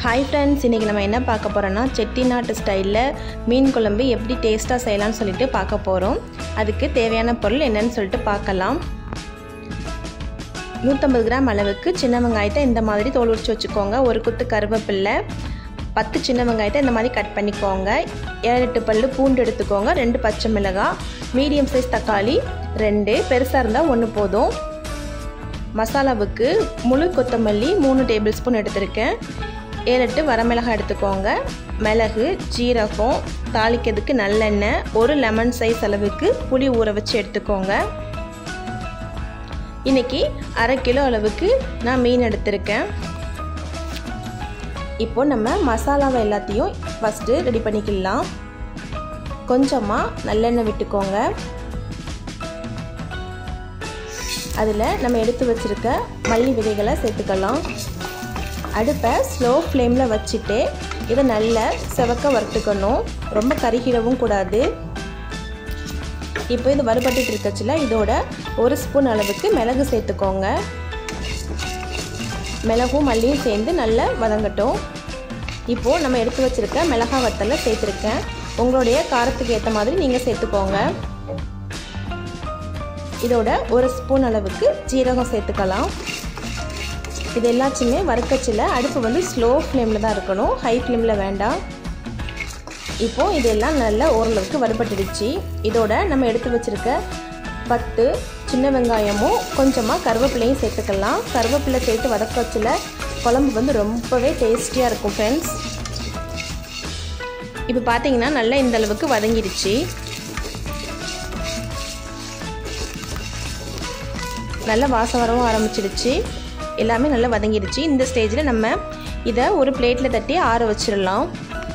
hi friends இன்றைக்கி நம்ம என்ன பார்க்க போகிறோன்னா செட்டிநாட்டு ஸ்டைலில் மீன் குழம்பு எப்படி டேஸ்ட்டாக செய்யலாம்னு சொல்லிட்டு பார்க்க போகிறோம் அதுக்கு தேவையான பொருள் என்னன்னு சொல்லிட்டு பார்க்கலாம் நூற்றம்பது கிராம் அளவுக்கு சின்ன வெங்காயத்தை இந்த மாதிரி தோல் உரிச்சு வச்சுக்கோங்க ஒரு குத்து கருவேப்பில்லை பத்து சின்ன வெங்காயத்தை இந்த மாதிரி கட் பண்ணிக்கோங்க ஏழு எட்டு பல் பூண்டு எடுத்துக்கோங்க ரெண்டு பச்சை மிளகாய் மீடியம் சைஸ் தக்காளி ரெண்டு பெருசாக இருந்தால் ஒன்று போதும் மசாலாவுக்கு முழு கொத்தமல்லி மூணு டேபிள் ஸ்பூன் எடுத்திருக்கேன் ஏழு எட்டு வரமிளகாய் எடுத்துக்கோங்க மிளகு ஜீரகம் தாளிக்கிறதுக்கு நல்லெண்ணெய் ஒரு லெமன் சைஸ் அளவுக்கு புளி ஊற வச்சு எடுத்துக்கோங்க இன்றைக்கி அரை கிலோ அளவுக்கு நான் மீன் எடுத்திருக்கேன் இப்போ நம்ம மசாலாவை எல்லாத்தையும் ஃபஸ்ட்டு ரெடி பண்ணிக்கலாம் கொஞ்சமாக நல்லெண்ணெய் விட்டுக்கோங்க அதில் நம்ம எடுத்து வச்சுருக்க மல்லி விதைகளை சேர்த்துக்கலாம் அடுப்பை ஸ்லோ ஃப்ளேமில் வச்சுட்டு இதை நல்லா செவக்க வறுத்துக்கணும் ரொம்ப கருகிடவும் கூடாது இப்போ இது வறுபட்டு இருக்கச்சில் இதோட ஒரு ஸ்பூன் அளவுக்கு மிளகு சேர்த்துக்கோங்க மிளகும் மல்லியும் சேர்ந்து நல்லா வதங்கட்டும் இப்போது நம்ம எடுத்து வச்சுருக்க மிளகா வத்தலை சேர்த்துருக்கேன் உங்களுடைய காரத்துக்கு ஏற்ற மாதிரி நீங்கள் சேர்த்துக்கோங்க இதோட ஒரு ஸ்பூன் அளவுக்கு ஜீரகம் சேர்த்துக்கலாம் இது எல்லாத்தையுமே வறுக்கச்சில் அடுப்பு வந்து ஸ்லோ ஃப்ளேமில் தான் இருக்கணும் ஹை ஃப்ளேமில் வேண்டாம் இப்போது இதெல்லாம் நல்லா ஓரளவுக்கு வறுபட்டுடுச்சு இதோட நம்ம எடுத்து வச்சுருக்க பத்து சின்ன வெங்காயமும் கொஞ்சமாக கருவேப்பிலையும் சேர்த்துக்கலாம் கருவேப்பிலை சேர்த்து வதக்கச்சில் குழம்பு வந்து ரொம்பவே டேஸ்டியாக இருக்கும் ஃப்ரெண்ட்ஸ் இப்போ பார்த்தீங்கன்னா நல்லா இந்த அளவுக்கு வதங்கிடுச்சு நல்லா வாசம் வரவும் ஆரம்பிச்சிடுச்சு எல்லாமே நல்லா வதங்கிடுச்சு இந்த ஸ்டேஜில் நம்ம இதை ஒரு பிளேட்டில் தட்டி ஆற வச்சிடலாம்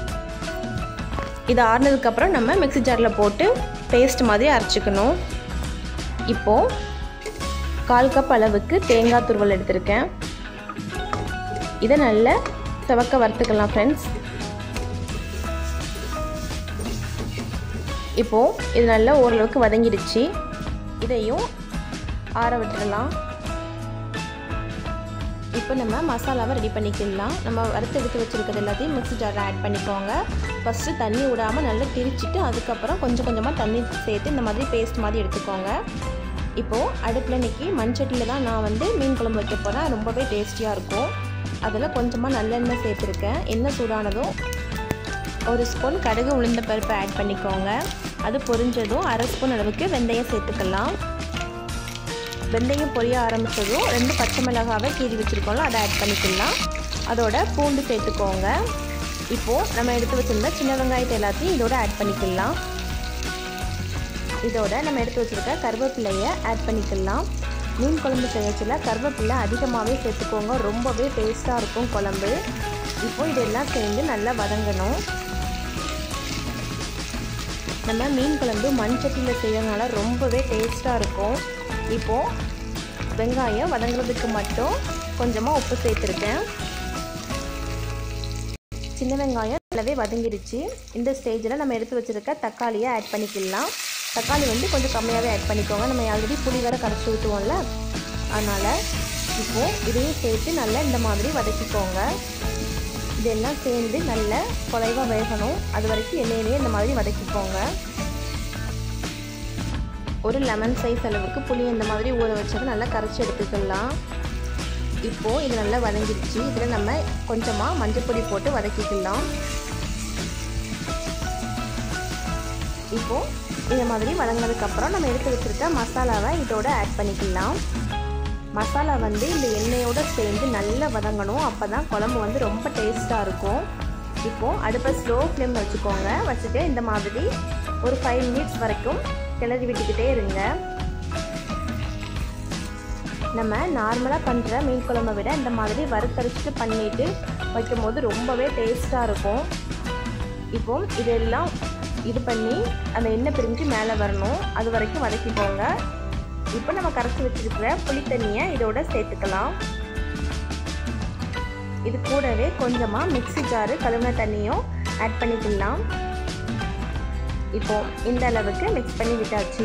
இதை ஆறினதுக்கப்புறம் நம்ம மிக்ஸி ஜாரில் போட்டு பேஸ்ட் மாதிரி அரைச்சிக்கணும் இப்போது கால் கப் அளவுக்கு தேங்காய் துருவல் எடுத்திருக்கேன் இதை நல்லா செவக்க வறுத்துக்கலாம் ஃப்ரெண்ட்ஸ் இப்போது இது நல்லா ஓரளவுக்கு வதங்கிடுச்சு இதையும் ஆற விட்டுடலாம் இப்போ நம்ம மசாலாவை ரெடி பண்ணிக்கலாம் நம்ம வறுத்து எடுத்து வச்சுருக்கிறது எல்லாத்தையும் மிக்ஸி ஜாரில் ஆட் பண்ணிக்கோங்க ஃபஸ்ட்டு தண்ணி விடாமல் நல்லா திரிச்சிட்டு அதுக்கப்புறம் கொஞ்சம் கொஞ்சமாக தண்ணி சேர்த்து இந்த மாதிரி பேஸ்ட் மாதிரி எடுத்துக்கோங்க இப்போது அடுப்பில் இன்றைக்கி மண்சட்டியில் தான் நான் வந்து மீன் குழம்பு வைக்க போகிறேன் ரொம்பவே டேஸ்டியாக இருக்கும் அதில் கொஞ்சமாக நல்லெண்ணெய் சேர்த்துருக்கேன் எண்ணெய் சூடானதும் ஒரு ஸ்பூன் கடுகு உளுந்த பருப்பு ஆட் பண்ணிக்கோங்க அது பொரிஞ்சதும் அரை ஸ்பூன் அளவுக்கு வெந்தயம் சேர்த்துக்கலாம் வெந்தயம் பொரிய ஆரம்பித்ததும் ரெண்டு பச்சை மிளகாவை கீறி வச்சுருக்கோம்ல அதை ஆட் பண்ணிக்கலாம் அதோட பூண்டு சேர்த்துக்கோங்க இப்போது நம்ம எடுத்து வச்சுருந்த சின்ன வெங்காயத்தை எல்லாத்தையும் இதோட ஆட் பண்ணிக்கலாம் இதோட நம்ம எடுத்து வச்சுருக்க கருவேப்பிலையை ஆட் பண்ணிக்கலாம் மீன் குழம்பு செய்யச்சில் கருவேப்பிலை அதிகமாகவே சேர்த்துக்கோங்க ரொம்பவே டேஸ்ட்டாக இருக்கும் குழம்பு இப்போது இதெல்லாம் சேர்ந்து நல்லா வதங்கணும் நம்ம மீன் குழம்பு மண் சட்டியில் செய்யறதுனால ரொம்பவே டேஸ்ட்டாக இருக்கும் இப்போது வெங்காயம் வதங்குறதுக்கு மட்டும் கொஞ்சமாக உப்பு சேர்த்துருக்கேன் சின்ன வெங்காயம் நல்லாவே வதங்கிடுச்சு இந்த ஸ்டேஜில் நம்ம எடுத்து வச்சுருக்க தக்காளியை ஆட் பண்ணிக்கலாம் தக்காளி வந்து கொஞ்சம் கம்மியாகவே ஆட் பண்ணிக்கோங்க நம்ம ஆல்ரெடி புளி வேறு கரைச்சி ஊற்றுவோம்ல அதனால் இப்போது இதையும் சேர்த்து நல்லா இந்த மாதிரி வதக்கிக்கோங்க இதெல்லாம் சேர்ந்து நல்ல குறைவாக வேகணும் அது வரைக்கும் எண்ணெயிலேயே இந்த மாதிரி வதக்கிக்கோங்க ஒரு லெமன் சைஸ் அளவுக்கு புளி இந்த மாதிரி ஊற வச்சது நல்லா கரைச்சி எடுத்துக்கலாம் இப்போது இது நல்லா வதங்கிடுச்சு இதில் நம்ம கொஞ்சமாக மஞ்சள் பொடி போட்டு வதக்கிக்கலாம் இப்போது இந்த மாதிரி வதங்கினதுக்கப்புறம் நம்ம எடுத்து வச்சுருக்க மசாலாவை இதோட ஆட் பண்ணிக்கலாம் மசாலா வந்து இந்த எண்ணெயோடு சேர்ந்து நல்லா வதங்கணும் அப்போ தான் குழம்பு வந்து ரொம்ப டேஸ்ட்டாக இருக்கும் இப்போது அடுப்பை ஸ்லோ ஃப்ளேமில் வச்சுக்கோங்க வச்சுட்டு இந்த மாதிரி ஒரு ஃபைவ் மினிட்ஸ் வரைக்கும் கிளறி விட்டுக்கிட்டே இருங்க நம்ம நார்மலாக பண்ணுற மீன் குழம்பை விட இந்த மாதிரி வறுத்தரிச்சிட்டு பண்ணிவிட்டு வைக்கும்போது ரொம்பவே டேஸ்ட்டாக இருக்கும் இப்போ இதெல்லாம் இது பண்ணி அந்த எண்ணெய் பிரிஞ்சு மேலே வரணும் அது வரைக்கும் வதக்கிக்கோங்க இப்போ நம்ம கரைச்சி வச்சுருக்கிற புளி தண்ணியை இதோட சேர்த்துக்கலாம் இது கூடவே கொஞ்சமாக மிக்ஸி ஜாரு கழுவின தண்ணியும் ஆட் பண்ணிக்கலாம் இப்போ இந்த அளவுக்கு மிக்ஸ் பண்ணி விட்டாச்சு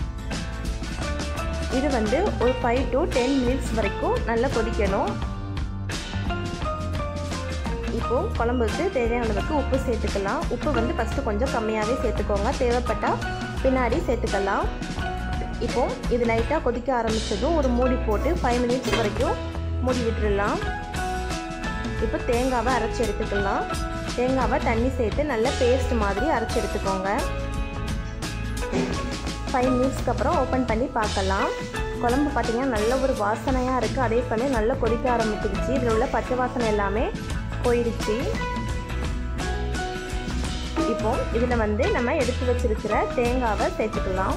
இது வந்து ஒரு ஃபைவ் டு டென் மினிட்ஸ் வரைக்கும் நல்லா கொதிக்கணும் இப்போது குழம்புக்கு தேவையான அளவுக்கு உப்பு சேர்த்துக்கலாம் உப்பு வந்து ஃபஸ்ட்டு கொஞ்சம் கம்மியாகவே சேர்த்துக்கோங்க தேவைப்பட்டால் பின்னாடி சேர்த்துக்கலாம் இப்போ இது லைட்டாக கொதிக்க ஆரம்பித்ததும் ஒரு மூடி போட்டு ஃபைவ் மினிட்ஸ் வரைக்கும் மூடி விட்டுடலாம் இப்போ தேங்காவை அரைச்சி எடுத்துக்கலாம் தேங்காவை தண்ணி சேர்த்து நல்ல பேஸ்ட் மாதிரி அரைச்சி எடுத்துக்கோங்க ஃபைவ் மினிட்ஸ்க்கு அப்புறம் ஓப்பன் பண்ணி பார்க்கலாம் குழம்பு பார்த்திங்கன்னா நல்ல ஒரு வாசனையாக இருக்குது அதே சமயம் நல்லா கொதிக்க ஆரம்பிச்சிருச்சு இதில் உள்ள பச்சை வாசனை எல்லாமே போயிடுச்சு இப்போ இதில் வந்து நம்ம எடுத்து வச்சிருக்கிற தேங்காவை சேர்த்துக்கலாம்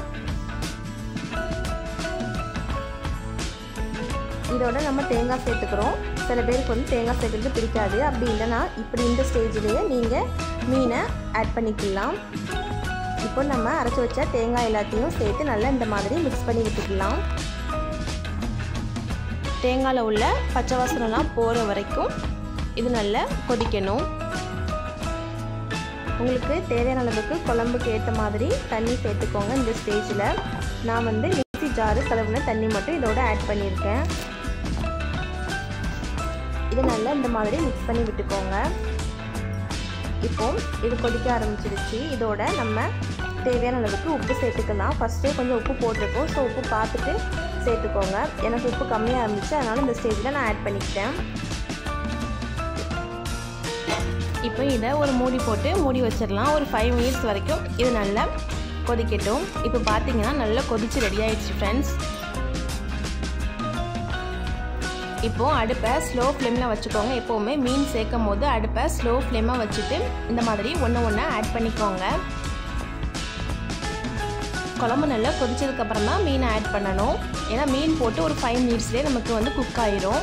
இதோட நம்ம தேங்காய் சேர்த்துக்கிறோம் சில பேருக்கு வந்து தேங்காய் சேர்க்குறது பிடிக்காது அப்படி இல்லைன்னா இப்படி இந்த ஸ்டேஜ்லேயே நீங்கள் மீனை ஆட் பண்ணிக்கலாம் இப்போ நம்ம அரைச்சி வச்ச தேங்காய் எல்லாத்தையும் சேர்த்து நல்லா இந்த மாதிரி மிக்ஸ் பண்ணி விட்டுக்கலாம் தேங்காயில் உள்ள பச்சை வாசனைலாம் போகிற வரைக்கும் இது நல்லா கொதிக்கணும் உங்களுக்கு தேவையான அளவுக்கு குழம்புக்கு ஏற்ற மாதிரி தண்ணி சேர்த்துக்கோங்க இந்த ஸ்டேஜில் நான் வந்து மிக்சி ஜாரு கலவுன தண்ணி மட்டும் இதோட ஆட் பண்ணியிருக்கேன் இது நல்லா இந்த மாதிரி மிக்ஸ் பண்ணி விட்டுக்கோங்க இப்போ இது கொதிக்க ஆரம்பிச்சிருச்சு இதோட நம்ம தேவையான அளவுக்கு உப்பு சேர்த்துக்கலாம் ஃபஸ்ட்டே கொஞ்சம் உப்பு போட்டிருக்கோம் ஸோ உப்பு பார்த்துட்டு சேர்த்துக்கோங்க எனக்கு உப்பு கம்மியாக இருந்துச்சு அதனால் இந்த ஸ்டேஜில் நான் ஆட் பண்ணிக்கிட்டேன் இப்போ இதை ஒரு மூடி போட்டு மூடி வச்சிடலாம் ஒரு ஃபைவ் மினிட்ஸ் வரைக்கும் இது நல்லா கொதிக்கட்டும் இப்போ பார்த்தீங்கன்னா நல்லா கொதிச்சு ரெடி ஆயிடுச்சு ஃப்ரெண்ட்ஸ் இப்போது அடுப்பை ஸ்லோ ஃப்ளேமில் வச்சுக்கோங்க எப்போவுமே மீன் சேர்க்கும் போது அடுப்பை ஸ்லோ ஃப்ளேமாக வச்சுட்டு இந்த மாதிரி ஒன்று ஒன்று ஆட் பண்ணிக்கோங்க குழம்பு நல்லா கொதிச்சதுக்கப்புறம் தான் மீனை ஆட் பண்ணணும் ஏன்னா மீன் போட்டு ஒரு ஃபைவ் மினிட்ஸ்லேயே நமக்கு வந்து குக் ஆயிரும்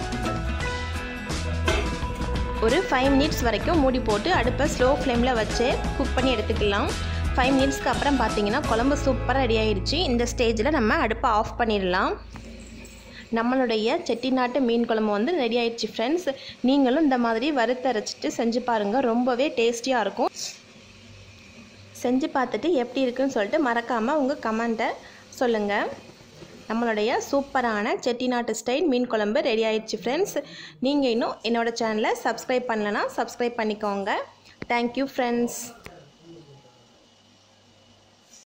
ஒரு ஃபைவ் மினிட்ஸ் வரைக்கும் மூடி போட்டு அடுப்பை ஸ்லோ ஃப்ளேமில் வச்சு குக் பண்ணி எடுத்துக்கலாம் ஃபைவ் மினிட்ஸ்க்கு அப்புறம் பார்த்தீங்கன்னா குழம்பு சூப்பராக ரெடி ஆயிடுச்சு இந்த ஸ்டேஜில் நம்ம அடுப்பை ஆஃப் பண்ணிடலாம் நம்மளுடைய செட்டிநாட்டு மீன் குழம்பு வந்து ரெடி ஆயிடுச்சு ஃப்ரெண்ட்ஸ் நீங்களும் இந்த மாதிரி வறுத்தரைச்சிட்டு செஞ்சு பாருங்கள் ரொம்பவே டேஸ்டியாக இருக்கும் செஞ்சு பார்த்துட்டு எப்படி இருக்குன்னு சொல்லிட்டு மறக்காமல் உங்கள் கமெண்ட்டை சொல்லுங்கள் நம்மளுடைய சூப்பரான செட்டிநாட்டு ஸ்டைல் மீன் குழம்பு ரெடி ஆயிடுச்சு ஃப்ரெண்ட்ஸ் நீங்கள் இன்னும் என்னோடய சேனலை சப்ஸ்கிரைப் பண்ணலன்னா சப்ஸ்கிரைப் பண்ணிக்கோங்க தேங்க்யூ ஃப்ரெண்ட்ஸ்